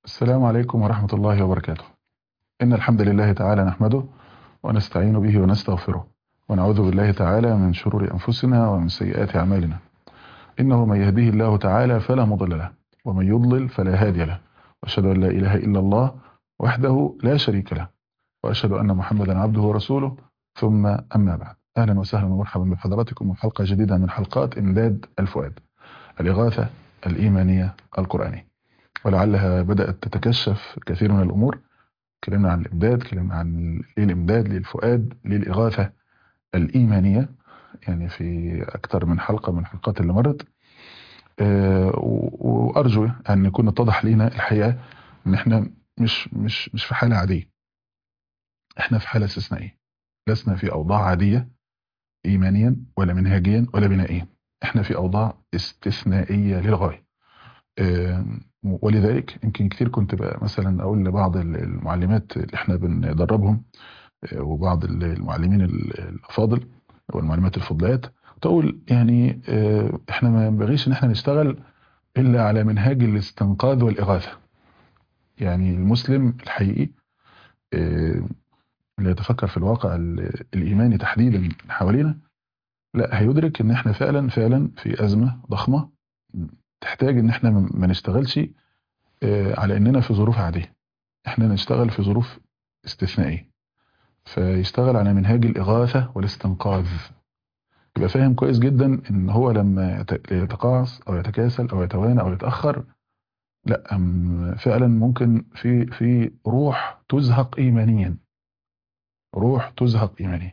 السلام عليكم ورحمة الله وبركاته إن الحمد لله تعالى نحمده ونستعين به ونستغفره ونعوذ بالله تعالى من شرور أنفسنا ومن سيئات أعمالنا إنه من يهديه الله تعالى فلا مضل له ومن يضلل فلا هادي له وأشهد أن لا إله إلا الله وحده لا شريك له وأشهد أن محمدا عبده ورسوله ثم أما بعد أهلا وسهلا ومرحبا بحضراتكم وحلقة جديدة من حلقات إمداد الفؤاد الإغاثة الإيمانية القرآنية ولعلها بدأت تتكشف كثير من الأمور اتكلمنا عن الإمداد اتكلمنا عن ليه الإمداد ليه الفؤاد ليه الإغاثة الإيمانية يعني في أكثر من حلقة من الحلقات اللي مرت أه وأرجو أن يكون اتضح لنا الحقيقة أن احنا مش مش مش في حالة عادية احنا في حالة استثنائية لسنا في أوضاع عادية إيمانيا ولا منهجيا ولا بنائيا احنا في أوضاع استثنائية للغاية أه ولذلك يمكن كتير كنت بقى مثلا اقول لبعض المعلمات اللي احنا بندربهم وبعض المعلمين الافاضل والمعلمات الفضليات تقول يعني احنا ما ينبغيش ان احنا نشتغل الا على منهاج الاستنقاذ والاغاثه يعني المسلم الحقيقي اللي يتفكر في الواقع الايماني تحديدا حوالينا لا هيدرك ان احنا فعلا فعلا في ازمه ضخمه تحتاج ان احنا ما نشتغلش على اننا في ظروف عادية احنا نشتغل في ظروف استثنائية فيشتغل على منهاج الاغاثة والاستنقاذ يبقى فاهم كويس جدا ان هو لما يتقاعس او يتكاسل او يتوانى او يتأخر لا فعلا ممكن في في روح تزهق ايمانيا روح تزهق ايمانيا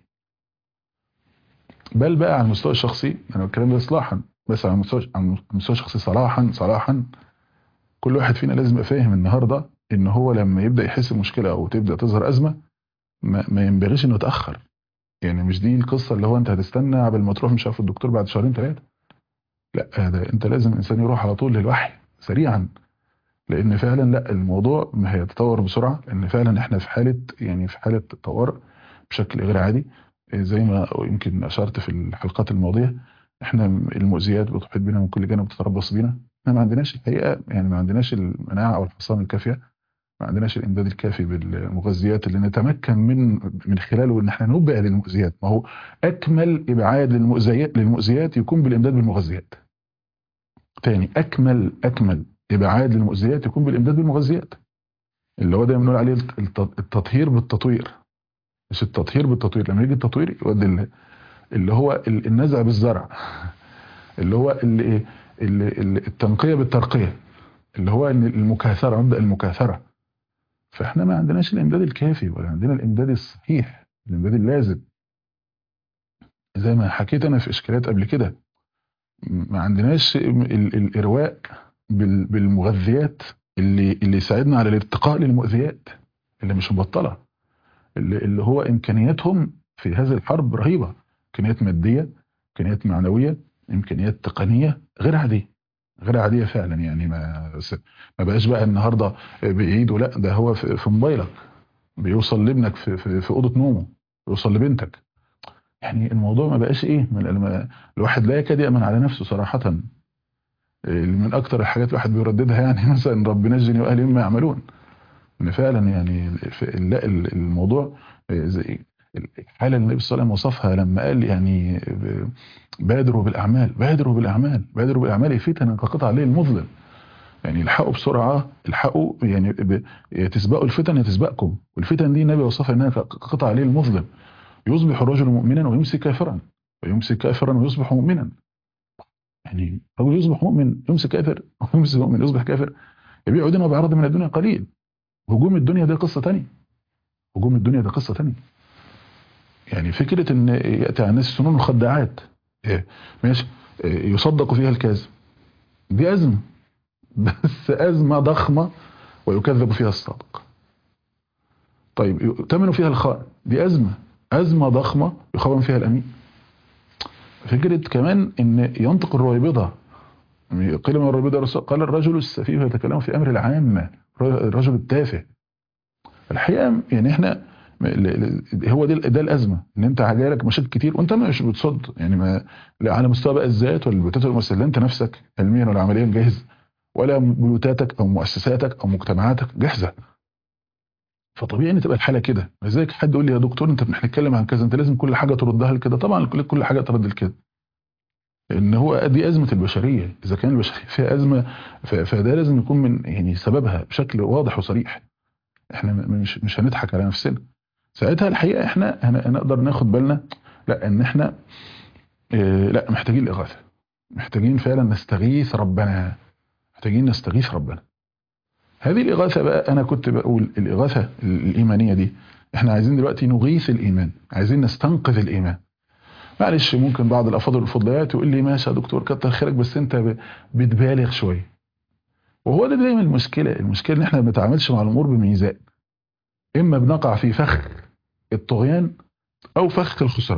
بل بقى على المستوى الشخصي انا الكلام ده اصلاحا بس على المستوى على المستوى الشخصي صراحا صراحا كل واحد فينا لازم يبقى فاهم النهارده ان هو لما يبدا يحس بمشكله او تبدا تظهر ازمه ما, ما ينبغيش انه يتاخر يعني مش دي القصه اللي هو انت هتستنى قبل ما تروح مش عارف الدكتور بعد شهرين ثلاثه لا ده انت لازم الانسان يروح على طول للوحي سريعا لان فعلا لا الموضوع ما هيتطور بسرعه لان فعلا احنا في حاله يعني في حاله طوارئ بشكل غير عادي زي ما يمكن اشرت في الحلقات الماضيه احنا المؤذيات بتحيط بنا من كل جانب بتتربص بينا احنا ما عندناش الحقيقه يعني ما عندناش المناعه او الحصان الكافيه ما عندناش الامداد الكافي بالمغذيات اللي نتمكن من من خلاله ان احنا نبعد المؤذيات ما هو اكمل ابعاد للمؤذيات للمؤذيات يكون بالامداد بالمغذيات تاني اكمل اكمل ابعاد للمؤذيات يكون بالامداد بالمغذيات اللي هو دايما بنقول عليه التطهير بالتطوير مش التطهير بالتطوير لما يجي التطوير يودي اللي هو النزع بالزرع اللي هو اللي اللي التنقية بالترقية اللي هو المكاثرة مبدأ المكاثرة فاحنا ما عندناش الامداد الكافي ولا عندنا الامداد الصحيح الامداد اللازم زي ما حكيت انا في اشكالات قبل كده ما عندناش الارواء بالمغذيات اللي اللي يساعدنا على الارتقاء للمؤذيات اللي مش مبطله اللي, اللي هو امكانياتهم في هذه الحرب رهيبه امكانيات ماديه امكانيات معنويه امكانيات تقنيه غير عاديه غير عاديه فعلا يعني ما ما بقاش بقى النهارده بايده لا ده هو في, في موبايلك بيوصل لابنك في, في, في اوضه نومه بيوصل لبنتك يعني الموضوع ما بقاش ايه من الواحد لا يكاد يامن على نفسه صراحه من اكتر الحاجات الواحد بيرددها يعني مثلا رب نجني واهلي مما يعملون ان فعلا يعني لا الموضوع زي الحالة اللي النبي صلى الله عليه وسلم وصفها لما قال يعني بادروا بالأعمال بادروا بالأعمال بادروا بالأعمال فتنا كقطع الليل المظلم يعني الحقوا بسرعة الحقوا يعني تسبقوا الفتن يتسبقكم والفتن دي النبي وصفها انها كقطع الليل المظلم يصبح الرجل مؤمنا ويمسي كافرا ويمسي كافرا ويصبح مؤمنا يعني رجل يصبح مؤمن يمسي كافر ويمسي مؤمن يصبح كافر يبيع دينه بعرض من الدنيا قليل هجوم الدنيا ده قصة تانية هجوم الدنيا ده قصة تانية يعني فكرة ان يأتي على الناس سنون وخداعات إيه؟ ماشي إيه يصدق فيها الكاذب دي أزمة بس أزمة ضخمة ويكذب فيها الصادق طيب يؤتمن فيها الخائن دي أزمة أزمة ضخمة يخون فيها الأمين فكرة كمان ان ينطق الرويبضة قيل من الرويبضة قال الرجل السفيه يتكلم في أمر العامة الرجل التافه الحقيقة يعني احنا هو ده ده الازمه ان انت جايلك مشاكل كتير وانت مش بتصد يعني ما لا على مستوى بقى الذات ولا البيوتات والمؤسسات انت نفسك علميا ولا عمليا جاهز ولا بيوتاتك او مؤسساتك او مجتمعاتك جاهزه فطبيعي ان تبقى الحاله كده لذلك حد يقول لي يا دكتور انت بنتكلم عن كذا انت لازم كل حاجه تردها لكده طبعا كل كل حاجه ترد لكده ان هو دي ازمه البشريه اذا كان البشريه فيها ازمه ف- فده لازم يكون من يعني سببها بشكل واضح وصريح احنا م- مش مش هنضحك على نفسنا ساعتها الحقيقه احنا هن- هنقدر ناخد بالنا لا ان احنا اه لا محتاجين الاغاثه محتاجين فعلا نستغيث ربنا محتاجين نستغيث ربنا هذه الإغاثة بقى أنا كنت بقول الإغاثة الإيمانية دي إحنا عايزين دلوقتي نغيث الإيمان عايزين نستنقذ الإيمان معلش ممكن بعض الأفاضل والفضليات يقول لي ماشي يا دكتور كتر خيرك بس أنت ب- بتبالغ شوية وهو ده دايما المشكلة المشكلة إن إحنا ما بنتعاملش مع الأمور بميزان إما بنقع في فخ الطغيان أو فخ الخسران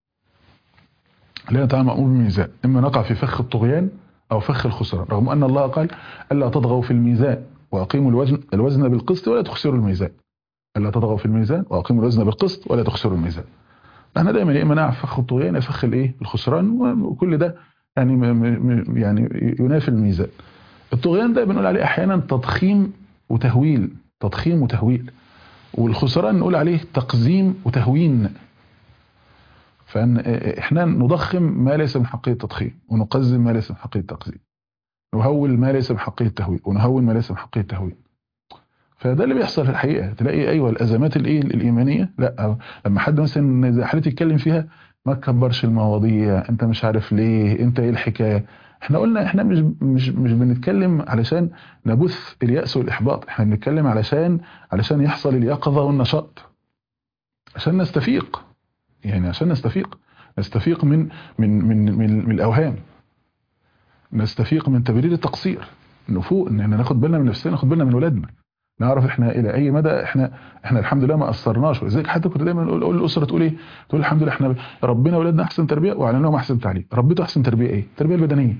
لا نتعامل مع الأمور بميزان إما نقع في فخ الطغيان أو فخ الخسران رغم أن الله قال ألا تطغوا في الميزان وأقيموا الوزن الوزن بالقسط ولا تخسروا الميزان ألا تطغوا في الميزان وأقيموا الوزن بالقسط ولا تخسروا الميزان احنا دايما يا اما نقع في فخ الطغيان يا فخ الايه الخسران وكل ده يعني م م يعني ينافي الميزان الطغيان ده بنقول عليه احيانا تضخيم وتهويل تضخيم وتهويل والخسران نقول عليه تقزيم وتهوين فاحنا نضخم ما ليس من حقه التضخيم ونقزم ما ليس من حقه التقزيم نهول ما ليس من حقه التهويل ونهون ما ليس من حقه التهويل فده اللي بيحصل في الحقيقه تلاقي ايوه الازمات الايه الايمانيه لا لما حد مثلا زي حالتي يتكلم فيها ما تكبرش المواضيع انت مش عارف ليه انت ايه الحكايه احنا قلنا احنا مش مش مش بنتكلم علشان نبث الياس والاحباط احنا بنتكلم علشان علشان يحصل اليقظه والنشاط عشان نستفيق يعني عشان نستفيق نستفيق من من من من, من الاوهام نستفيق من تبرير التقصير نفوق ان احنا ناخد بالنا من نفسنا ناخد بالنا من ولادنا نعرف احنا الى اي مدى احنا احنا الحمد لله ما قصرناش ولذلك حتى كنت دايما اقول اقول للاسره تقول ايه تقول الحمد لله احنا ربنا ولادنا احسن تربيه وعلمناهم احسن تعليم ربيته احسن تربيه ايه التربيه البدنيه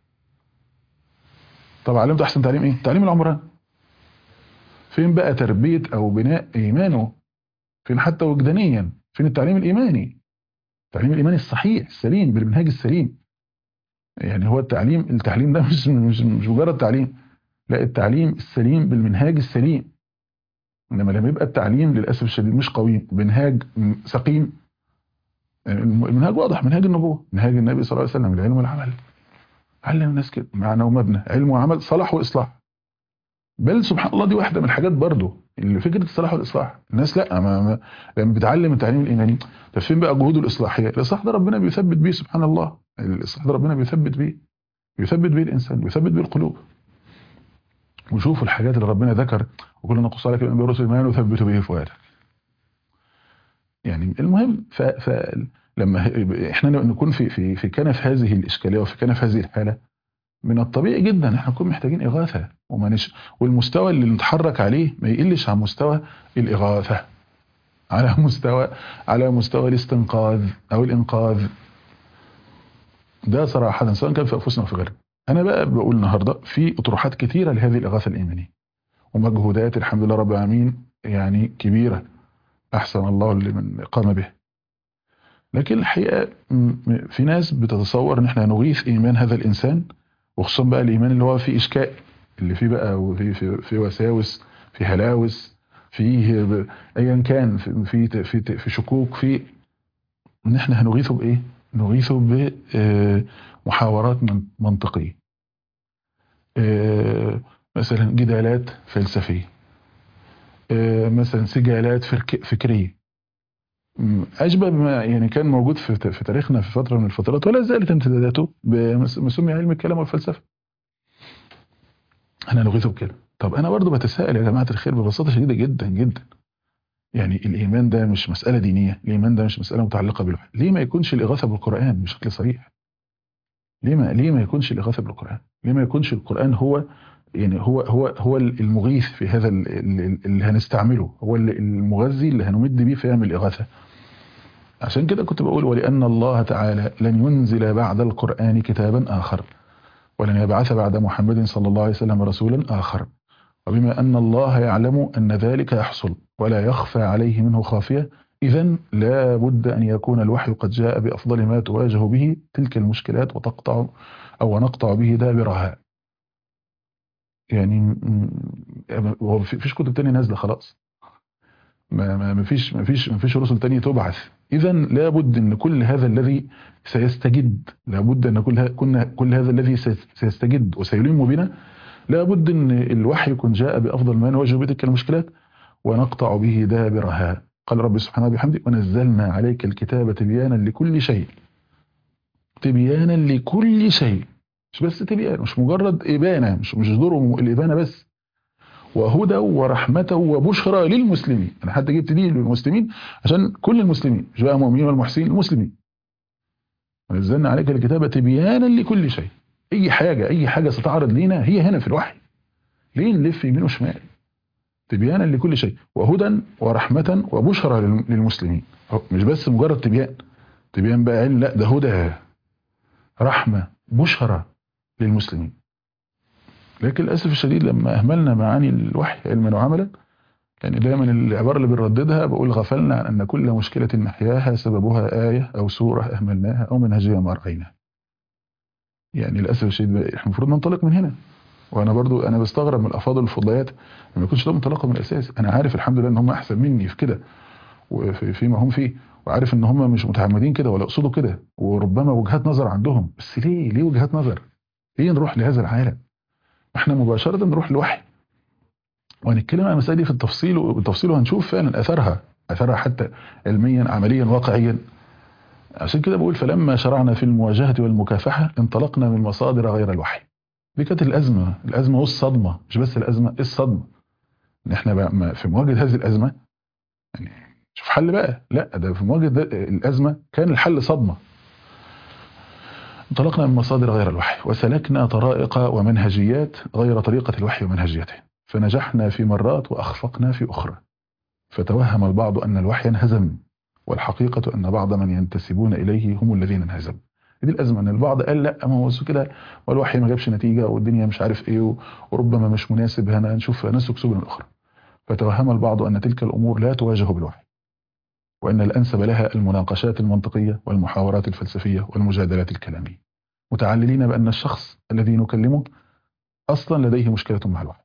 طب علمته احسن تعليم ايه تعليم العمران فين بقى تربيه او بناء ايمانه فين حتى وجدانيا فين التعليم الايماني التعليم الايماني الصحيح السليم بالمنهاج السليم يعني هو التعليم التعليم ده مش مش, مش مجرد تعليم لا التعليم السليم بالمنهاج السليم انما لما يبقى التعليم للاسف الشديد مش قوي بمنهاج سقيم المنهاج واضح منهاج النبوه منهاج النبي صلى الله عليه وسلم العلم والعمل علم الناس كده معنى ومبنى علم وعمل صلاح واصلاح بل سبحان الله دي واحده من الحاجات برضه اللي فكره الصلاح والاصلاح الناس لا ما ما لما بتعلم التعليم الايماني طب فين بقى جهوده الاصلاحيه الاصلاح ده ربنا بيثبت بيه سبحان الله الاصلاح ده ربنا بيثبت بيه بيثبت بيه الانسان بيثبت بيه القلوب وشوفوا الحاجات اللي ربنا ذكر وكلنا نقص عليك من برسل ما نثبت به فؤادك يعني المهم ف... ف... لما احنا نكون في في في كنف هذه الاشكاليه وفي كنف هذه الحاله من الطبيعي جدا احنا نكون محتاجين اغاثه وما نش... والمستوى اللي نتحرك عليه ما يقلش عن مستوى الاغاثه على مستوى على مستوى الاستنقاذ او الانقاذ ده صراحه سواء كان في انفسنا او في غيرنا انا بقى بقول النهارده في اطروحات كثيره لهذه الاغاثه الايمانيه ومجهودات الحمد لله رب العالمين يعني كبيره احسن الله لمن قام به لكن الحقيقه في ناس بتتصور ان احنا نغيث ايمان هذا الانسان وخصوصا بقى الايمان اللي هو فيه اشكال اللي فيه بقى في في, في وساوس في هلاوس فيه ايا كان في في في, في شكوك في ان احنا هنغيثه بايه؟ نغيثه بمحاورات منطقيه مثلا جدالات فلسفيه مثلا سجالات فكريه اشبه بما يعني كان موجود في في تاريخنا في فتره من الفترات ولا زالت امتداداته بما سمي علم الكلام والفلسفه انا نغيثه بكده طب انا برضو بتساءل يا جماعه الخير ببساطه شديده جدا جدا يعني الايمان ده مش مساله دينيه الايمان ده مش مساله متعلقه بالوحي ليه ما يكونش الاغاثه بالقران بشكل صريح ليه ما ليه ما يكونش الاغاثه بالقران ليه ما يكونش القران هو يعني هو هو هو المغيث في هذا اللي هنستعمله هو المغذي اللي هنمد بيه في يعمل الاغاثه عشان كده كنت بقول ولان الله تعالى لن ينزل بعد القران كتابا اخر ولن يبعث بعد محمد صلى الله عليه وسلم رسولا اخر وبما ان الله يعلم ان ذلك يحصل ولا يخفى عليه منه خافيه اذا لا بد ان يكون الوحي قد جاء بافضل ما تواجه به تلك المشكلات وتقطع او نقطع به دابرها يعني م- م- هو في- فيش كتب تانية نازلة خلاص ما ما ما فيش ما فيش ما فيش رسل تانية تبعث اذا لابد ان كل هذا الذي سيستجد لابد ان كل ه- كنا كل هذا الذي سيس- سيستجد وسيلم بنا لابد ان الوحي يكون جاء بافضل ما نواجه به تلك المشكلات ونقطع به دابرها قال رب سبحانه وبحمده ونزلنا عليك الكتاب تبيانا لكل شيء تبيانا لكل شيء مش بس تبيان مش مجرد إبانة مش مش دور الإبانة بس وهدى ورحمة وبشرى للمسلمين أنا حتى جبت دي للمسلمين عشان كل المسلمين مش بقى المؤمنين والمحسنين المسلمين ونزلنا عليك الكتاب تبيانا لكل شيء أي حاجة أي حاجة ستعرض لينا هي هنا في الوحي ليه نلف يمين وشمال تبيانا لكل شيء وهدى ورحمة وبشرى للم- للمسلمين أهو مش بس مجرد تبيان تبيان بقى علم لا ده هدى رحمة بشرى للمسلمين لكن للأسف الشديد لما أهملنا معاني الوحي علما وعملا يعني دايما العبارة اللي بنرددها بقول غفلنا عن أن كل مشكلة نحياها سببها آية أو سورة أهملناها أو منهجية ما رأيناها يعني للأسف الشديد بقى احنا المفروض ننطلق من هنا وانا برضو انا بستغرب من الافاضل الفضليات ما يكونش لهم انطلاقه من الاساس انا عارف الحمد لله ان هم احسن مني في كده وفي فيما هم فيه وعارف ان هم مش متعمدين كده ولا يقصدوا كده وربما وجهات نظر عندهم بس ليه ليه وجهات نظر ليه نروح لهذا العالم احنا مباشره نروح لوحي وهنتكلم عن المسائل دي في التفصيل وبالتفصيل وهنشوف فعلا اثرها اثرها حتى علميا عمليا واقعيا عشان كده بقول فلما شرعنا في المواجهه والمكافحه انطلقنا من مصادر غير الوحي دي كانت الازمه الازمه والصدمه مش بس الازمه الصدمه ان احنا بقى ما- في مواجهه هذه الازمه يعني شوف حل بقى لا ده في مواجهه ده- الازمه كان الحل صدمه انطلقنا من مصادر غير الوحي وسلكنا طرائق ومنهجيات غير طريقه الوحي ومنهجيته فنجحنا في مرات واخفقنا في اخرى فتوهم البعض ان الوحي انهزم والحقيقه ان بعض من ينتسبون اليه هم الذين انهزموا دي الازمه ان البعض قال لا ما هو كده والوحي ما جابش نتيجه والدنيا مش عارف ايه و- وربما مش مناسب هنا نشوف نسلك سبل اخرى فتوهم البعض ان تلك الامور لا تواجه بالوحي وان الانسب لها المناقشات المنطقيه والمحاورات الفلسفيه والمجادلات الكلاميه متعللين بان الشخص الذي نكلمه اصلا لديه مشكله مع الوحي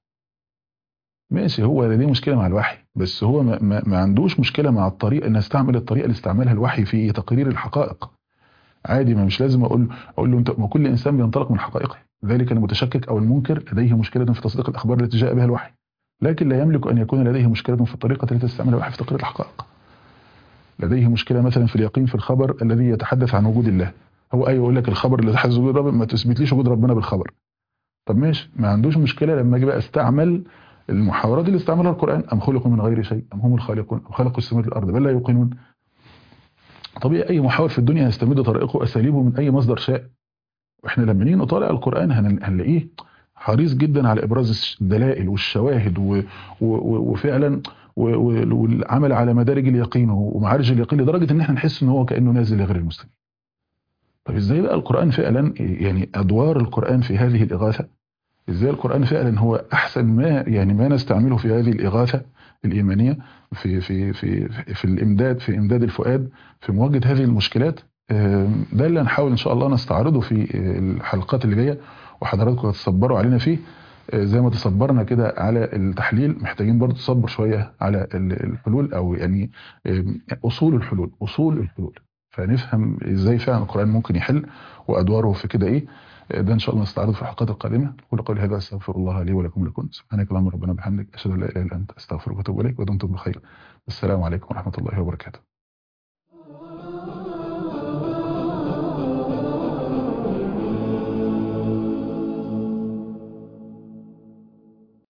ماشي هو لديه مشكله مع الوحي بس هو ما, ما, ما عندوش مشكله مع الطريقه ان استعمل الطريقه اللي استعملها الوحي في تقرير الحقائق عادي ما مش لازم اقول اقول له انت ما كل انسان بينطلق من حقائقه ذلك المتشكك او المنكر لديه مشكله في تصديق الاخبار التي جاء بها الوحي لكن لا يملك ان يكون لديه مشكله في الطريقه التي استعملها الوحي في تقرير الحقائق لديه مشكله مثلا في اليقين في الخبر الذي يتحدث عن وجود الله هو اي يقول لك الخبر اللي يتحدث عن وجود ربنا ما تثبتليش وجود ربنا بالخبر طب ماشي ما عندوش مشكله لما اجي بقى استعمل المحاورات اللي استعملها القران ام خلقوا من غير شيء ام هم الخالقون ام خلقوا السماوات والارض بل لا يوقنون طبيعي اي محاور في الدنيا هيستمد طريقه واساليبه من اي مصدر شاء واحنا لما نيجي نطالع القران هن- هنلاقيه حريص جدا على ابراز الدلائل والشواهد و و و وفعلا و و والعمل على مدارج اليقين ومعارج اليقين لدرجه ان احنا نحس ان هو كانه نازل لغير المسلمين. طب ازاي بقى القران فعلا يعني ادوار القران في هذه الاغاثه ازاي القران فعلا هو احسن ما يعني ما نستعمله في هذه الاغاثه الايمانيه في في في في, في الامداد في امداد الفؤاد في مواجهه هذه المشكلات آم، ده اللي هنحاول ان شاء الله نستعرضه في آه، الحلقات اللي جايه وحضراتكم هتصبروا علينا فيه آه، زي ما تصبرنا كده على التحليل محتاجين برضو تصبر شويه على ال- الحلول او يعني آم، اصول الحلول اصول الحلول فنفهم ازاي فعلا القران ممكن يحل وادواره في كده ايه آه، ده ان شاء الله نستعرضه في الحلقات القادمه اقول قولي هذا استغفر الله لي ولكم ولكم سبحانك اللهم ربنا وبحمدك اشهد ان لا اله الا انت استغفرك واتوب اليك ودمتم بخير السلام عليكم ورحمه الله وبركاته